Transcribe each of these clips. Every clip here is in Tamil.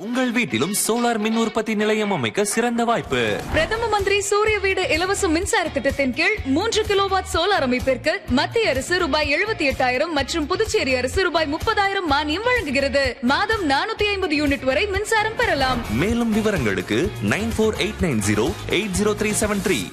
உங்கள் வீட்டிலும் சோலார் மின் உற்பத்தி நிலையம் அமைக்க சிறந்த வாய்ப்பு பிரதம மந்திரி சூரிய வீடு இலவச மின்சார திட்டத்தின் கீழ் மூன்று கிலோவாட் சோலார் அமைப்பிற்கு மத்திய அரசு ரூபாய் எழுபத்தி எட்டாயிரம் மற்றும் புதுச்சேரி அரசு ரூபாய் முப்பதாயிரம் மானியம் வழங்குகிறது மாதம் நானூத்தி ஐம்பது யூனிட் வரை மின்சாரம் பெறலாம் மேலும் விவரங்களுக்கு nine four eight nine zero eight zero three seven three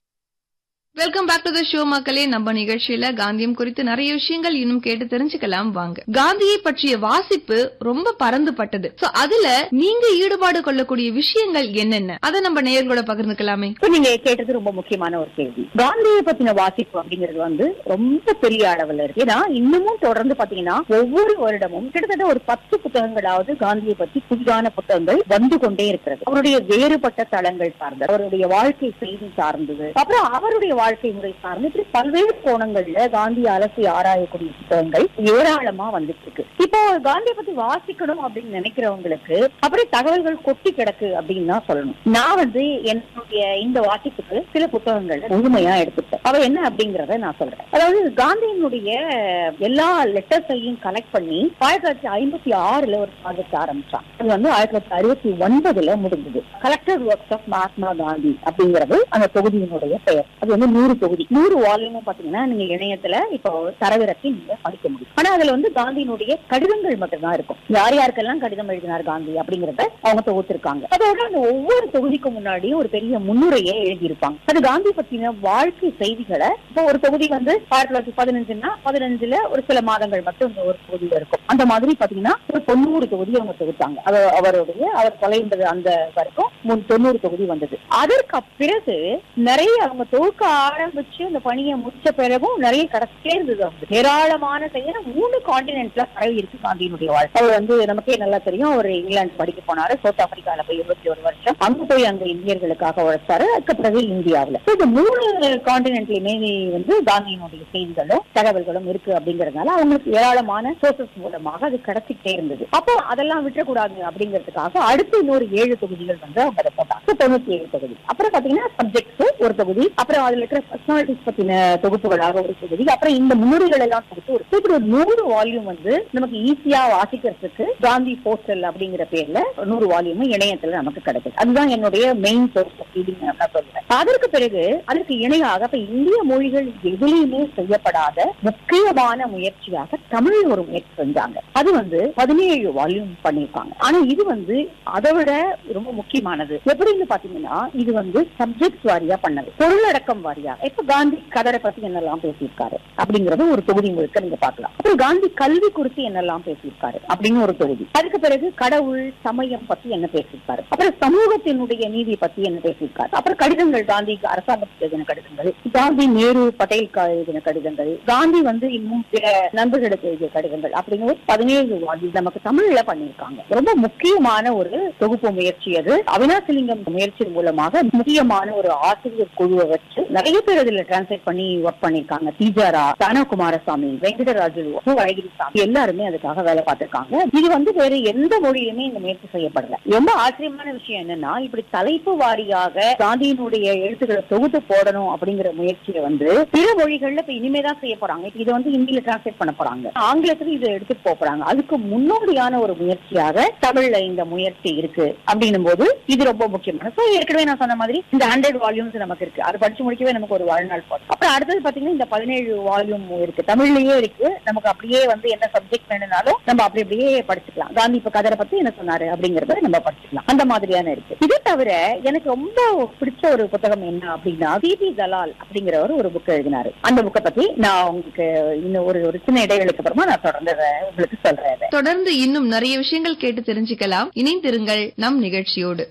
welcome back to the show மக்களே நம்ம நிகழ்ச்சியில காந்தியம் குறித்து நிறைய விஷயங்கள் இன்னும் கேட்டு தெரிஞ்சுக்கலாம் வாங்க காந்தியை பற்றிய வாசிப்பு ரொம்ப பறந்துபட்டது சோ அதுல நீங்க ஈடுபாடு கொள்ளக்கூடிய விஷயங்கள் என்னென்ன அதை நம்ம நேயர்களோட பகிர்ந்துக்கலாமே இப்ப நீங்க கேட்டது ரொம்ப முக்கியமான ஒரு கேள்வி காந்தியை பத்தின வாசிப்பு அப்படிங்கிறது வந்து ரொம்ப பெரிய அளவுல இருக்கு ஏன்னா இன்னமும் தொடர்ந்து பாத்தீங்கன்னா ஒவ்வொரு வருடமும் கிட்டத்தட்ட ஒரு பத்து புத்தகங்களாவது காந்தியை பத்தி புதிதான புத்தகங்கள் வந்து கொண்டே இருக்கிறது அவருடைய வேறுபட்ட தளங்கள் சார்ந்தது அவருடைய வாழ்க்கை செய்தி சார்ந்தது அப்புறம் அவருடைய வாழ்க்கை முறை சார்ந்து இப்படி பல்வேறு கோணங்கள்ல காந்தி அலசி ஆராயக்கூடிய புத்தகங்கள் ஏராளமா வந்துட்டு இருக்கு இப்போ காந்தியை பத்தி வாசிக்கணும் அப்படின்னு நினைக்கிறவங்களுக்கு அப்படியே தகவல்கள் கொட்டி கிடக்கு அப்படின்னு தான் சொல்லணும் நான் வந்து என்னுடைய இந்த வாசிப்புக்கு சில புத்தகங்கள் முழுமையா எடுத்துட்டேன் அவ என்ன அப்படிங்கறத நான் சொல்றேன் அதாவது காந்தியினுடைய எல்லா லெட்டர்ஸையும் கலெக்ட் பண்ணி ஆயிரத்தி தொள்ளாயிரத்தி ஐம்பத்தி ஆறுல ஒரு ப்ராஜெக்ட் ஆரம்பிச்சான் அது வந்து ஆயிரத்தி தொள்ளாயிரத்தி அறுபத்தி ஒன்பதுல முடிஞ்சது collected works of Mahatma Gandhi அப்படிங்கிறது அந்த தொகுதியினுடைய பெயர் அது வந்து நூறு தொகுதி நூறு வால்யூமும் பாத்தீங்கன்னா நீங்க இணையத்துல இப்போ தரவிறக்கி நீங்க படிக்க முடியும் ஆனா அதுல வந்து காந்தியினுடைய கடிதங்கள் மட்டும்தான் இருக்கும் யார் யாருக்கெல்லாம் கடிதம் எழுதினார் காந்தி அப்படிங்கறத அவங்க தொகுத்திருக்காங்க அதோட அந்த ஒவ்வொரு தொகுதிக்கு முன்னாடி ஒரு பெரிய முன்னுரையை எழுதியிருப்பாங்க அது காந்தி பத்தின வாழ்க்கை செய்திகளை இப்போ ஒரு தொகுதி வந்து ஆயிரத்தி தொள்ளாயிரத்தி பதினஞ்சுன்னா பதினஞ்சுல ஒரு சில மாதங்கள் மட்டும் இந்த ஒரு தொகுதியில இருக்கும் அந்த மாதிரி பாத்தீங்கன்னா ஒரு தொண்ணூறு தொகுதி அவங்க தொகுத்தாங்க அது அவருடைய அவர் தொலைந்தது அந்த வரைக்கும் முன் தொண்ணூறு தொகுதி வந்தது அதற்கு பிறகு நிறைய அவங்க தொகுக்க ஆரம்பிச்சு அந்த பணியை முடிச்ச பிறகும் நிறைய கிடைச்சிட்டே இருந்தது அவங்க ஏராளமான செய்ய மூணு காண்டினென்ட்ல பரவி இருக்கு காந்தியினுடைய வாழ்க்கை அவர் வந்து நமக்கே நல்லா தெரியும் அவர் இங்கிலாந்து படிக்க போனாரு சவுத் ஆப்பிரிக்கால போய் இருபத்தி ஒரு வருஷம் அங்க போய் அங்க இந்தியர்களுக்காக உழைச்சாரு அதுக்கு பிறகு இந்தியாவுல So, இந்த மூணு காண்டினென்ட்லயுமே வந்து காந்தியினுடைய செய்திகளும் தகவல்களும் இருக்கு அப்படிங்கறதுனால அவங்களுக்கு ஏராளமான சோர்சஸ் மூலமாக அது கிடைச்சிட்டே இருந்தது அப்போ அதெல்லாம் விட்டுறக்கூடாது அப்படிங்கிறதுக்காக அடுத்து இன்னொரு ஏழு தொகுதிகள் வந்து அவங்க அதை போட்டாங்க So, தொண்ணூத்தி ஏழு தொகுதி அப்புறம் பாத்தீங்கன்னா சப்ஜெக்ட்ஸ் ஒரு தொகுதி அப்புறம் அதுல இருக்கிற பர்சனாலிட்டிஸ் பத்தின தொகுப்புகளாக ஒரு தொகுதி அப்புறம் இந்த முன்னுரைகள் எல்லாம் தொகுத்து ஒரு இப்படி ஒரு நூறு வால்யூம் வந்து நமக்கு ஈஸியா வாசிக்கிறதுக்கு காந்தி போஸ்டல் அப்படிங்கிற பேர்ல நூறு வால்யூம் இணையத்துல நமக்கு கிடைக்குது அதுதான் என்னுடைய மெயின் சோர்ஸ் ஆஃப் ரீடிங் நான் சொல்றேன் அதற்கு பிறகு அதற்கு இணையாக இப்ப இந்திய மொழிகள் எதுலையுமே செய்யப்படாத முக்கியமான முயற்சியாக தமிழ் ஒரு முயற்சி செஞ்சாங்க அது வந்து பதினேழு வால்யூம் பண்ணிருக்காங்க ஆனா இது வந்து அதை விட ரொம்ப முக்கியமானது எப்படின்னு பாத்தீங்கன்னா இது வந்து சப்ஜெக்ட் வாரியா பண்ணது பொருளடக்கம் வாரியா இப்ப காந்தி கதரை பத்தி என்னெல்லாம் பேசியிருக்காரு அப்படிங்கறது ஒரு தொகுதி முழுக்க நீங்க பார்க்கலாம் அப்புறம் காந்தி கல்வி குறித்து என்னெல்லாம் பேசியிருக்காரு அப்படின்னு ஒரு தொகுதி அதுக்கு பிறகு கடவுள் சமயம் பத்தி என்ன பேசியிருக்காரு அப்புறம் சமூகத்தினுடைய நீதி பத்தி என்ன பேசியிருக்காரு அப்புறம் கடிதங்கள் காந்தி அரசாங்கத்துக்கு எழுதின கடிதங்கள் காந்தி நேரு பட்டேல் எழுதின கடிதங்கள் காந்தி வந்து இன்னும் பிற நண்பர்களுக்கு எழுதிய கடிதங்கள் அப்படின்னு ஒரு பதினேழு வால்யூம் நமக்கு தமிழ்ல பண்ணியிருக்காங்க ரொம்ப முக்கியமான ஒரு தொகுப்பு முயற்சி அது அவினாசிலிங்கம் முயற்சி மூலமாக முக்கியமான ஒரு ஆசிரியர் குழுவை வச்சு நிறைய பேர் இதுல டிரான்ஸ்லேட் பண்ணி ஒர்க் பண்ணிருக்காங்க தீஜாரா தானா குமாரசாமி வெங்கடராஜு மு. அழகிரிசாமி எல்லாருமே அதுக்காக வேலை பார்த்திருக்காங்க இது வந்து வேற எந்த மொழியுமே இந்த முயற்சி செய்யப்படல ரொம்ப ஆச்சரியமான விஷயம் என்னன்னா இப்படி தலைப்பு வாரியாக காந்தியினுடைய எழுத்துக்களை தொகுத்து போடணும் அப்படிங்கிற முயற்சியை வந்து பிற மொழிகள்ல இப்ப இனிமேதான் செய்ய போறாங்க இப்ப இதை வந்து ஹிந்தியில டிரான்ஸ்லேட் பண்ண போறாங்க ஆங்கிலத்துல இதை எடுத்துட்டு போக போறாங்க அதுக்கு முன்னோடியான ஒரு முயற்சியாக தமிழ்ல இந்த முயற்சி இருக்கு அப்படின்னும் போது இது ரொம்ப முக்கியமான சோ ஏற்கனவே நான் சொன்ன மாதிரி இந்த ஹண்ட்ரட் வால்யூம்ஸ் நமக்கு இருக்கு அது படிச்சு முடிக்கவே நமக்கு ஒரு வாழ்நாள் போதும் அப்புறம் அடுத்தது பாத்தீங்கன்னா இந்த பதினேழு வால்யூம் இருக்கு தமிழ்லயே இருக்கு நமக்கு அப்படியே வந்து என்ன சப்ஜெக்ட் வேணும்னாலும் நம்ம அப்படி அப்படியே படிச்சுக்கலாம் காந்தி இப்ப கதரை பத்தி என்ன சொன்னாரு அப்படிங்கறத நம்ம படிச்சுக்கலாம் அந்த மாதிரியான இருக்கு இது தவிர எனக்கு ரொம்ப பிடிச்ச ஒரு புத்தகம் என்ன அப்படின்னா சிபி தலால் அப்படிங்கிறவர் ஒரு புக் எழுதினாரு அந்த புக்கை பத்தி நான் உங்களுக்கு இன்னும் ஒரு ஒரு சின்ன இடைவெளிக்கு அப்புறமா நான் தொடர்ந்து அதை உங்களுக்கு சொல்றேன் அதை. தொடர்ந்து இன்னும் நிறைய விஷயங்கள் கேட்டு தெரிஞ்சுக்கலாம் இணைந்திருங்கள் நம் நிகழ்ச்சியோடு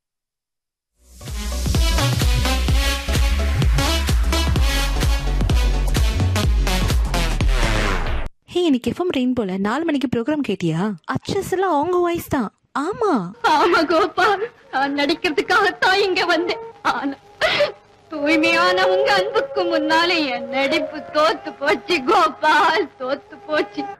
ஹே இன்னைக்கு எஃப்எம் ரெயின் போல நாலு மணிக்கு ப்ரோக்ராம் கேட்டியா அச்சஸ் எல்லாம் அவங்க வாய்ஸ் தான் ஆமா ஆமா கோபா நான் நடிக்கிறதுக்காகத்தான் இங்க வந்தேன் ஆனா தூய்மையான உங்க அன்புக்கு முன்னாலே என் நடிப்பு தோத்து போச்சு கோபால் தோத்து போச்சு